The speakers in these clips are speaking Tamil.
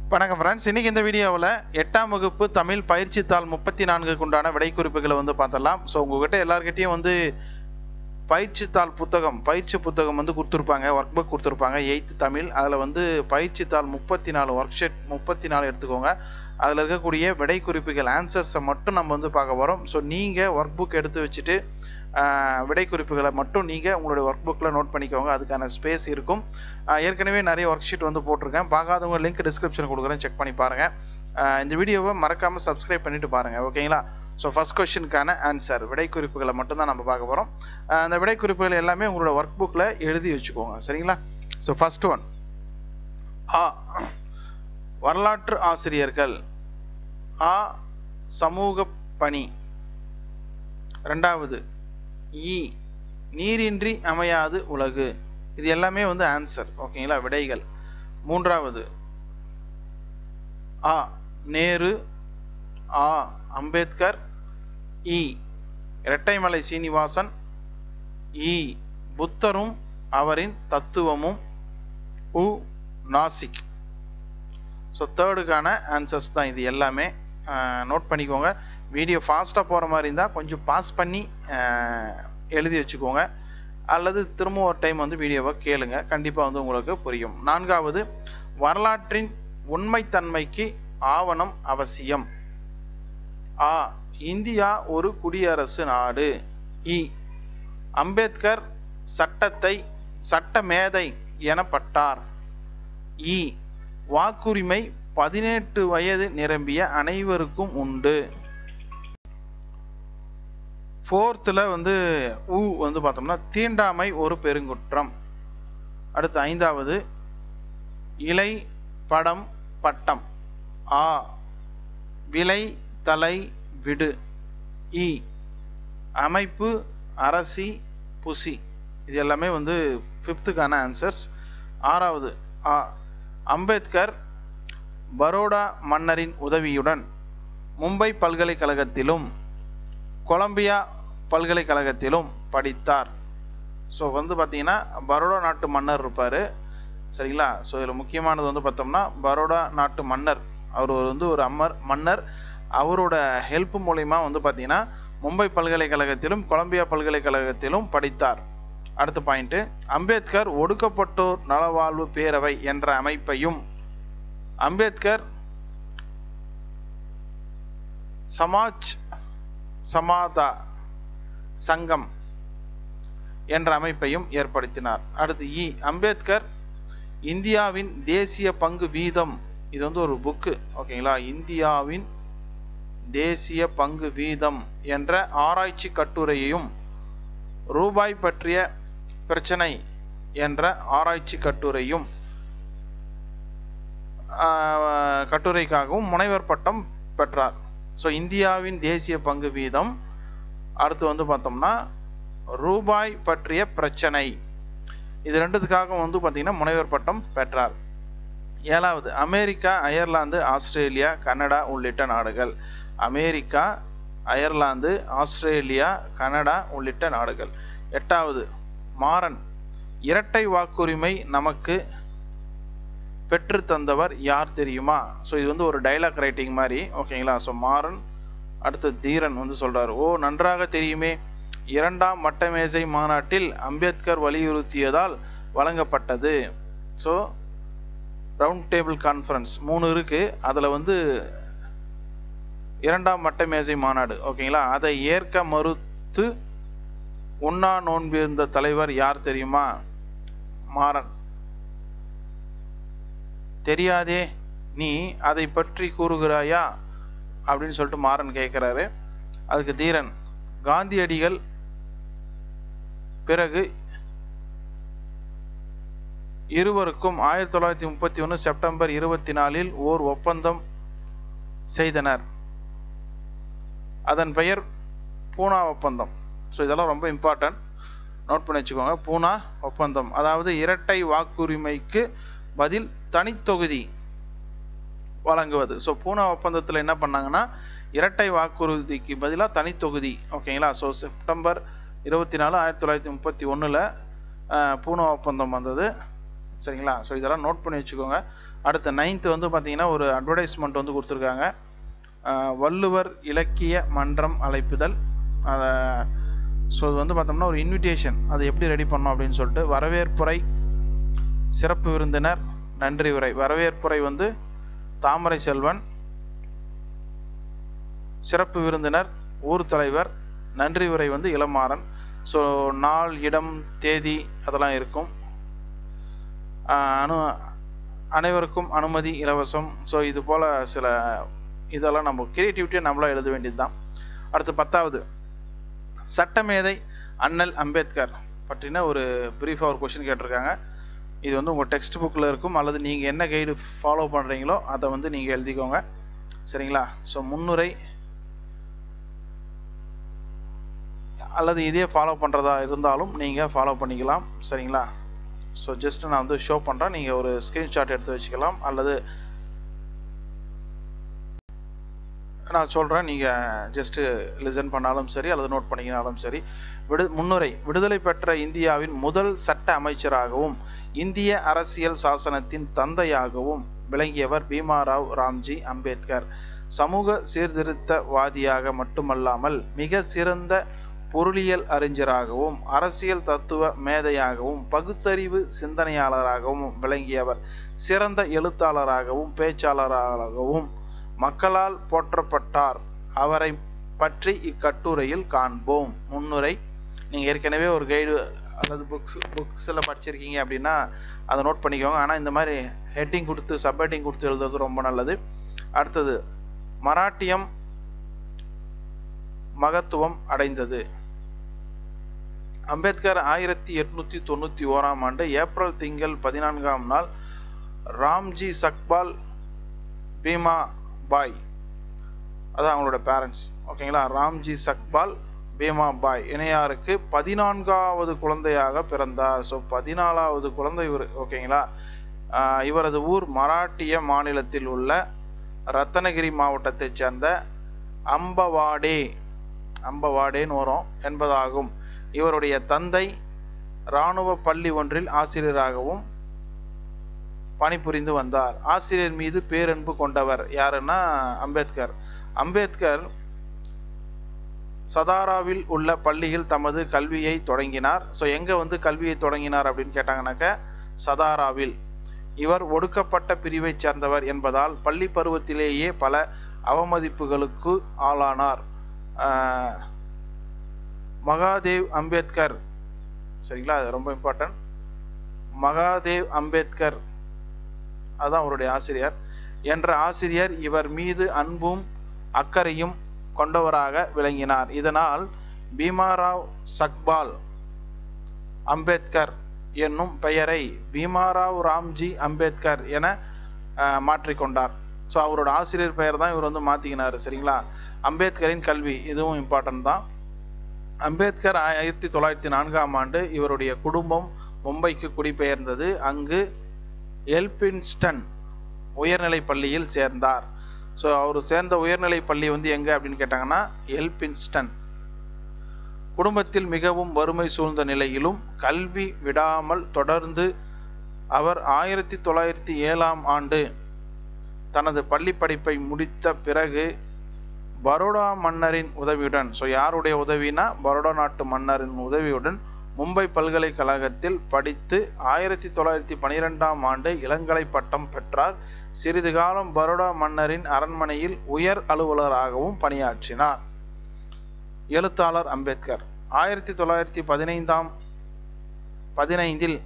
வணக்கம் ஃப்ரெண்ட்ஸ் இன்னைக்கு இந்த வீடியோவில் எட்டாம் வகுப்பு தமிழ் பயிற்சி தாள் முப்பத்தி நான்குக்கு உண்டான விடை குறிப்புகளை வந்து பார்த்தலாம் ஸோ உங்ககிட்ட எல்லார்கிட்டையும் வந்து பயிற்சி தாள் புத்தகம் பயிற்சி புத்தகம் வந்து கொடுத்துருப்பாங்க ஒர்க் புக் கொடுத்துருப்பாங்க எயித்து தமிழ் அதில் வந்து பயிற்சி தாள் முப்பத்தி நாலு ஒர்க் ஷீட் முப்பத்தி நாலு எடுத்துக்கோங்க அதில் இருக்கக்கூடிய விடை குறிப்புகள் ஆன்சர்ஸை மட்டும் நம்ம வந்து பார்க்க போகிறோம் ஸோ நீங்கள் ஒர்க் புக் எடுத்து வச்சுட்டு ஆஹ், விடை குறிப்புகளை மட்டும் நீங்கள் உங்களுடைய ஒர்க் புக்கில் நோட் பண்ணிக்கோங்க அதுக்கான ஸ்பேஸ் இருக்கும் ஆஹ், ஏற்கனவே நிறைய ஒர்க் ஷீட் வந்து போட்டிருக்கேன் பார்க்காதவங்க லிங்க் டிஸ்கிரிப்ஷன் கொடுக்குறேன் செக் பண்ணி பாருங்கள் ஆஹ், இந்த வீடியோவை மறக்காமல் சப்ஸ்கிரைப் பண்ணிட்டு பாருங்கள் ஓகேங்களா ஸோ ஃபஸ்ட் கொஸ்டினுக்கான ஆன்சர் விடை குறிப்புகளை மட்டும்தான் நம்ம பார்க்க போகிறோம் அந்த விடை குறிப்புகள் எல்லாமே உங்களோட ஒர்க் புக்கில் எழுதி வச்சுக்கோங்க சரிங்களா ஸோ ஃபர்ஸ்ட் ஒன் ஆ வரலாற்று ஆசிரியர்கள் ஆ சமூக பணி ரெண்டாவது இ நீரின்றி அமையாது உலகு இது எல்லாமே வந்து ஆன்சர் ஓகேங்களா விடைகள் மூன்றாவது ஆ நேரு ஆ அம்பேத்கர் இ இரட்டைமலை சீனிவாசன் இ புத்தரும் அவரின் தத்துவமும் உ நாசிக் ஸோ தேர்டுக்கான ஆன்சர்ஸ் தான் இது எல்லாமே நோட் பண்ணிக்கோங்க வீடியோ ஃபாஸ்ட்டாக போகிற மாதிரி இருந்தால் கொஞ்சம் பாஸ் பண்ணி அஹ், எழுதி வச்சுக்கோங்க அல்லது திரும்ப ஒரு டைம் வந்து வீடியோவை கேளுங்க கண்டிப்பாக வந்து உங்களுக்கு புரியும் நான்காவது வரலாற்றின் உண்மைத்தன்மைக்கு ஆவணம் அவசியம் ஆ இந்தியா ஒரு குடியரசு நாடு இ அம்பேத்கர் சட்டத்தை சட்ட மேதை எனப்பட்டார் இ வாக்குரிமை பதினெட்டு வயது நிரம்பிய அனைவருக்கும் உண்டு ஃபோர்த்தில் வந்து உ வந்து பார்த்தோம்னா தீண்டாமை ஒரு பெருங்குற்றம் அடுத்து ஐந்தாவது இலை படம் பட்டம் ஆ விலை தலை விடு இ அமைப்பு அரசி புசி இது எல்லாமே வந்து ஃபிஃப்த்துக்கான ஆன்சர்ஸ் ஆறாவது ஆ அம்பேத்கர் பரோடா மன்னரின் உதவியுடன் மும்பை பல்கலைக்கழகத்திலும் கொலம்பியா பல்கலைக்கழகத்திலும் படித்தார் ஸோ வந்து பார்த்தீங்கன்னா பரோடா நாட்டு மன்னர் இருப்பார் சரிங்களா ஸோ இதில் முக்கியமானது வந்து பார்த்தோம்னா பரோடா நாட்டு மன்னர் அவர் ஒரு வந்து ஒரு அம்மர் மன்னர் அவரோட ஹெல்ப் மூலிமா வந்து பார்த்தீங்கன்னா மும்பை பல்கலைக்கழகத்திலும் கொலம்பியா பல்கலைக்கழகத்திலும் படித்தார் அடுத்த பாயிண்ட்டு அம்பேத்கர் ஒடுக்கப்பட்டோர் நலவாழ்வு பேரவை என்ற அமைப்பையும் அம்பேத்கர் சமாஜ் சமாதா சங்கம் என்ற அமைப்பையும் ஏற்படுத்தினார் அடுத்து இ அம்பேத்கர் இந்தியாவின் தேசிய பங்கு வீதம் இது வந்து ஒரு புக்கு ஓகேங்களா இந்தியாவின் தேசிய பங்கு வீதம் என்ற ஆராய்ச்சி கட்டுரையையும் ரூபாய் பற்றிய பிரச்சனை என்ற ஆராய்ச்சி கட்டுரையும் ஆஹ், கட்டுரைக்காகவும் முனைவர் பட்டம் பெற்றார் ஸோ இந்தியாவின் தேசிய பங்கு வீதம் அடுத்து வந்து பார்த்தோம்னா ரூபாய் பற்றிய பிரச்சனை இது ரெண்டுத்துக்காக வந்து பார்த்தீங்கன்னா முனைவர் பட்டம் பெற்றார் ஏழாவது அமெரிக்கா அயர்லாந்து ஆஸ்திரேலியா கனடா உள்ளிட்ட நாடுகள் அமெரிக்கா அயர்லாந்து ஆஸ்திரேலியா கனடா உள்ளிட்ட நாடுகள் எட்டாவது மாறன் இரட்டை வாக்குரிமை நமக்கு பெற்று தந்தவர் யார் தெரியுமா ஸோ இது வந்து ஒரு டைலாக் ரைட்டிங் மாதிரி ஓகேங்களா ஸோ மாறன் அடுத்து தீரன் வந்து சொல்றாரு ஓ நன்றாக தெரியுமே இரண்டாம் மட்டமேசை மாநாட்டில் அம்பேத்கர் வலியுறுத்தியதால் வழங்கப்பட்டது ஸோ ரவுண்ட் டேபிள் கான்ஃபரன்ஸ் மூணு இருக்கு அதில் வந்து இரண்டாம் மட்டமேசை மாநாடு ஓகேங்களா அதை ஏற்க மறுத்து உண்ணா நோன்பிருந்த தலைவர் யார் தெரியுமா மாறன் தெரியாதே நீ அதை பற்றி கூறுகிறாயா அப்படின்னு சொல்லிட்டு மாறன் கேட்குறாரு அதுக்கு தீரன் காந்தியடிகள் பிறகு இருவருக்கும் ஆயிரத்தி தொள்ளாயிரத்தி முப்பத்தி ஒன்று செப்டம்பர் இருபத்தி நாலில் ஓர் ஒப்பந்தம் செய்தனர் அதன் பெயர் பூனா ஒப்பந்தம் ஸோ இதெல்லாம் ரொம்ப இம்பார்ட்டன்ட் நோட் பண்ணி வச்சுக்கோங்க பூனா ஒப்பந்தம் அதாவது இரட்டை வாக்குரிமைக்கு பதில் தனித்தொகுதி வழங்குவது ஸோ பூனா ஒப்பந்தத்தில் என்ன பண்ணாங்கன்னா இரட்டை வாக்குறுதிக்கு பதிலாக தனித்தொகுதி ஓகேங்களா ஸோ செப்டம்பர் இருபத்தி நாலு ஆயிரத்தி தொள்ளாயிரத்தி முப்பத்தி ஒன்றில் பூனா ஒப்பந்தம் வந்தது சரிங்களா ஸோ இதெல்லாம் நோட் பண்ணி வச்சுக்கோங்க அடுத்த நைன்த்து வந்து பார்த்தீங்கன்னா ஒரு அட்வர்டைஸ்மெண்ட் வந்து கொடுத்துருக்காங்க ஆஹ் வள்ளுவர் இலக்கிய மன்றம் அழைப்புதல் அதை ஸோ இது வந்து பார்த்தோம்னா ஒரு இன்விடேஷன் அது எப்படி ரெடி பண்ணோம் அப்படின்னு சொல்லிட்டு வரவேற்புரை சிறப்பு விருந்தினர் நன்றி உரை வரவேற்புரை வந்து தாமரை செல்வன் சிறப்பு விருந்தினர் ஊர் தலைவர் நன்றி உரை வந்து இளமாறன் ஸோ நாள் இடம் தேதி அதெல்லாம் இருக்கும் ஆஹ் அனு அனைவருக்கும் அனுமதி இலவசம் ஸோ இது போல் சில இதெல்லாம் நம்ம கிரியேட்டிவிட்டியை நம்மளா எழுத வேண்டியது தான் அடுத்து பத்தாவது சட்டமேதை அண்ணல் அம்பேத்கர் பற்றின ஒரு பிரீஃபாக ஒரு கொஷின் கேட்டிருக்காங்க இது வந்து உங்கள் டெக்ஸ்ட் புக்கில் இருக்கும் அல்லது நீங்கள் என்ன கைடு ஃபாலோ பண்ணுறீங்களோ அதை வந்து நீங்கள் எழுதிக்கோங்க சரிங்களா ஸோ முன்னுரை அல்லது இதே ஃபாலோ பண்ணுறதா இருந்தாலும் நீங்கள் ஃபாலோ பண்ணிக்கலாம் சரிங்களா ஸோ ஜஸ்ட் நான் வந்து ஷோ பண்ணுறேன் நீங்கள் ஒரு ஸ்க்ரீன்ஷாட் எடுத்து வச்சுக்கலாம் அல்லது நான் சொல்கிறேன் நீங்கள் ஜஸ்ட்டு லிசன் பண்ணாலும் சரி அல்லது நோட் பண்ணிக்கினாலும் சரி விடு முன்னுரை விடுதலை பெற்ற இந்தியாவின் முதல் சட்ட அமைச்சராகவும் இந்திய அரசியல் சாசனத்தின் தந்தையாகவும் விளங்கியவர் பீமாராவ் ராம்ஜி அம்பேத்கர் சமூக சீர்திருத்தவாதியாக மட்டுமல்லாமல் மிக சிறந்த பொருளியல் அறிஞராகவும் அரசியல் தத்துவ மேதையாகவும் பகுத்தறிவு சிந்தனையாளராகவும் விளங்கியவர் சிறந்த எழுத்தாளராகவும் பேச்சாளராகவும் மக்களால் போற்றப்பட்டார் அவரை பற்றி இக்கட்டுரையில் காண்போம் முன்னுரை நீங்கள் ஏற்கனவே ஒரு கைடு அல்லது புக்ஸ் புக்ஸில் படிச்சிருக்கீங்க அப்படின்னா அதை நோட் பண்ணிக்கோங்க ஆனால் இந்த மாதிரி ஹெட்டிங் கொடுத்து சப் ஹெட்டிங் கொடுத்து எழுதுறது ரொம்ப நல்லது அடுத்தது மராட்டியம் மகத்துவம் அடைந்தது அம்பேத்கர் ஆயிரத்தி எட்நூத்தி தொண்ணூத்தி ஓராம் ஆண்டு ஏப்ரல் திங்கள் பதினான்காம் நாள் ராம்ஜி சக்பால் பீமா பாய் அதான் அவங்களோட பேரண்ட்ஸ் ஓகேங்களா ராம்ஜி சக்பால் பீமா பாய் இணையாருக்கு பதினான்காவது குழந்தையாக பிறந்தார் ஸோ பதினாலாவது குழந்தை இவர் ஓகேங்களா ஆஹ் இவரது ஊர் மராட்டிய மாநிலத்தில் உள்ள ரத்தனகிரி மாவட்டத்தைச் சேர்ந்த அம்பவாடே அம்பவாடேன்னு வரும் என்பதாகும் இவருடைய தந்தை இராணுவ பள்ளி ஒன்றில் ஆசிரியராகவும் பணிபுரிந்து வந்தார் ஆசிரியர் மீது பேரன்பு கொண்டவர் யாருன்னா அம்பேத்கர் அம்பேத்கர் சதாராவில் உள்ள பள்ளியில் தமது கல்வியை தொடங்கினார் ஸோ எங்க வந்து கல்வியை தொடங்கினார் அப்படின்னு கேட்டாங்கன்னாக்க சதாராவில் இவர் ஒடுக்கப்பட்ட பிரிவைச் சேர்ந்தவர் என்பதால் பள்ளி பருவத்திலேயே பல அவமதிப்புகளுக்கு ஆளானார் ஆஹ் மகாதேவ் அம்பேத்கர் சரிங்களா அது ரொம்ப இம்பார்ட்டன்ட் மகாதேவ் அம்பேத்கர் அதான் அவருடைய ஆசிரியர் என்ற ஆசிரியர் இவர் மீது அன்பும் அக்கறையும் கொண்டவராக விளங்கினார் இதனால் பீமாராவ் சக்பால் அம்பேத்கர் என்னும் பெயரை பீமாராவ் ராம்ஜி அம்பேத்கர் என அஹ், மாற்றிக்கொண்டார் ஸோ அவரோட ஆசிரியர் பெயர் தான் இவர் வந்து மாற்றிக்கினார் சரிங்களா அம்பேத்கரின் கல்வி இதுவும் இம்பார்ட்டன்ட் தான் அம்பேத்கர் ஆயிரத்தி தொள்ளாயிரத்தி நான்காம் ஆண்டு இவருடைய குடும்பம் மும்பைக்கு குடிபெயர்ந்தது அங்கு எல்பின்ஸ்டன் உயர்நிலை பள்ளியில் சேர்ந்தார் ஸோ அவர் சேர்ந்த உயர்நிலை பள்ளி வந்து எங்க அப்படின்னு கேட்டாங்கன்னா எல்பின்ஸ்டன் குடும்பத்தில் மிகவும் வறுமை சூழ்ந்த நிலையிலும் கல்வி விடாமல் தொடர்ந்து அவர் ஆயிரத்தி தொள்ளாயிரத்தி ஏழாம் ஆண்டு தனது பள்ளி படிப்பை முடித்த பிறகு பரோடா மன்னரின் உதவியுடன் ஸோ யாருடைய உதவினா பரோடா நாட்டு மன்னரின் உதவியுடன் மும்பை பல்கலைக்கழகத்தில் படித்து ஆயிரத்தி தொள்ளாயிரத்தி பனிரெண்டாம் ஆண்டு இளங்கலை பட்டம் பெற்றார் சிறிது காலம் பரோடா மன்னரின் அரண்மனையில் உயர் அலுவலராகவும் பணியாற்றினார் எழுத்தாளர் அம்பேத்கர் ஆயிரத்தி தொள்ளாயிரத்தி பதினைந்தாம் பதினைந்தில்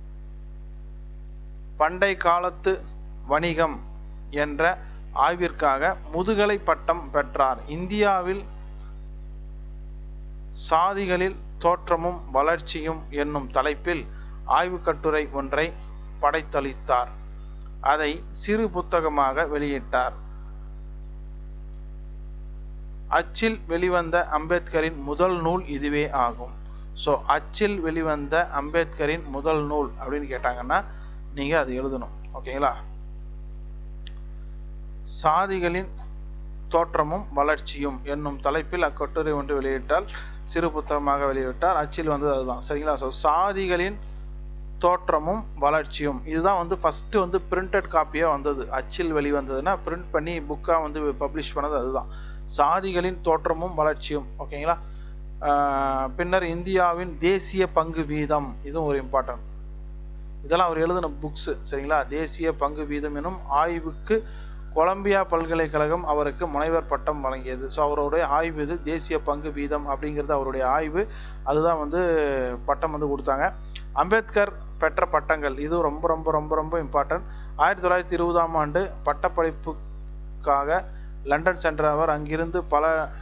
பண்டை காலத்து வணிகம் என்ற ஆய்விற்காக முதுகலை பட்டம் பெற்றார் இந்தியாவில் சாதிகளில் தோற்றமும் வளர்ச்சியும் என்னும் தலைப்பில் ஆய்வுக் கட்டுரை ஒன்றை படைத்தளித்தார் அதை சிறு புத்தகமாக வெளியிட்டார் அச்சில் வெளிவந்த அம்பேத்கரின் முதல் நூல் இதுவே ஆகும் ஸோ அச்சில் வெளிவந்த அம்பேத்கரின் முதல் நூல் அப்படின்னு கேட்டாங்கன்னா நீங்க அது எழுதணும் ஓகேங்களா சாதிகளின் தோற்றமும் வளர்ச்சியும் என்னும் தலைப்பில் அக்கட்டுரை ஒன்று வெளியிட்டால் சிறு புத்தகமாக வெளியிட்டார் அச்சில் வந்தது அதுதான் சரிங்களா ஸோ சாதிகளின் தோற்றமும் வளர்ச்சியும் இதுதான் வந்து ஃபஸ்ட்டு வந்து பிரிண்டட் காப்பியாக வந்தது அச்சில் வெளிவந்ததுன்னா பிரிண்ட் பண்ணி புக்காக வந்து பப்ளிஷ் பண்ணது அதுதான் சாதிகளின் தோற்றமும் வளர்ச்சியும் ஓகேங்களா ஆஹ் பின்னர் இந்தியாவின் தேசிய பங்கு வீதம் இதுவும் ஒரு இம்பார்ட்டன்ட் இதெல்லாம் அவர் எழுதின புக்ஸ் சரிங்களா தேசிய பங்கு வீதம் எனும் ஆய்வுக்கு கொலம்பியா பல்கலைக்கழகம் அவருக்கு முனைவர் பட்டம் வழங்கியது ஸோ அவருடைய ஆய்வு இது தேசிய பங்கு வீதம் அப்படிங்கிறது அவருடைய ஆய்வு அதுதான் வந்து பட்டம் வந்து கொடுத்தாங்க அம்பேத்கர் பெற்ற பட்டங்கள் இது ரொம்ப ரொம்ப ரொம்ப ரொம்ப இம்பார்ட்டன்ட் ஆயிரத்தி தொள்ளாயிரத்தி இருபதாம் ஆண்டு பட்டப்படிப்புக்காக லண்டன் சென்ற அவர் அங்கிருந்து பல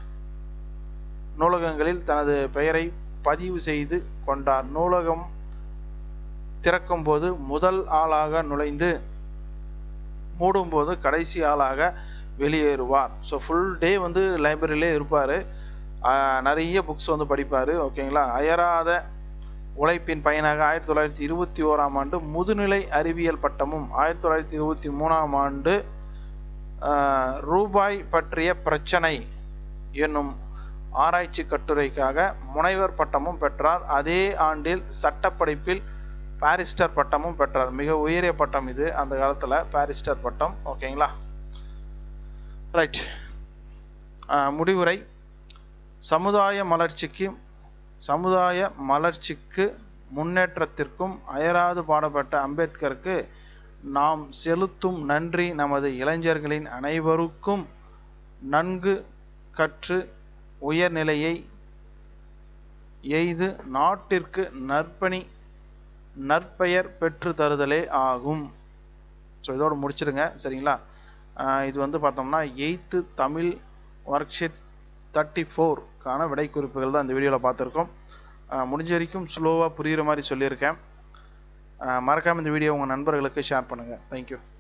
நூலகங்களில் தனது பெயரை பதிவு செய்து கொண்டார் நூலகம் திறக்கும்போது முதல் ஆளாக நுழைந்து மூடும்போது கடைசி ஆளாக வெளியேறுவார் ஸோ ஃபுல் டே வந்து லைப்ரரியிலே இருப்பார் நிறைய புக்ஸ் வந்து படிப்பார் ஓகேங்களா அயராத உழைப்பின் பயனாக ஆயிரத்தி தொள்ளாயிரத்தி இருபத்தி ஓராம் ஆண்டு முதுநிலை அறிவியல் பட்டமும் ஆயிரத்தி தொள்ளாயிரத்தி இருபத்தி மூணாம் ஆண்டு ஆஹ், ரூபாய் பற்றிய பிரச்சனை என்னும் ஆராய்ச்சி கட்டுரைக்காக முனைவர் பட்டமும் பெற்றார் அதே ஆண்டில் சட்டப்படிப்பில் பாரிஸ்டர் பட்டமும் பெற்றார் மிக உயரிய பட்டம் இது அந்த காலத்தில் பாரிஸ்டர் பட்டம் ஓகேங்களா ரைட் முடிவுரை சமுதாய மலர்ச்சிக்கு சமுதாய மலர்ச்சிக்கு முன்னேற்றத்திற்கும் அயராது பாடுபட்ட அம்பேத்கருக்கு நாம் செலுத்தும் நன்றி நமது இளைஞர்களின் அனைவருக்கும் நன்கு கற்று உயர்நிலையை எய்து நாட்டிற்கு நற்பணி நற்பெயர் பெற்று தருதலே ஆகும் ஸோ இதோட முடிச்சிடுங்க சரிங்களா ஆஹ் இது வந்து பார்த்தோம்னா eighth Tamil worksheet thirty ஃபோர்க்கான விடை குறிப்புகள் தான் இந்த வீடியோவில் பார்த்துருக்கோம் ஆஹ் முடிஞ்ச வரைக்கும் ஸ்லோவாக புரிகிற மாதிரி சொல்லியிருக்கேன் ஆஹ் மறக்காம இந்த வீடியோ உங்கள் நண்பர்களுக்கு ஷேர் பண்ணுங்கள் தேங்க்யூ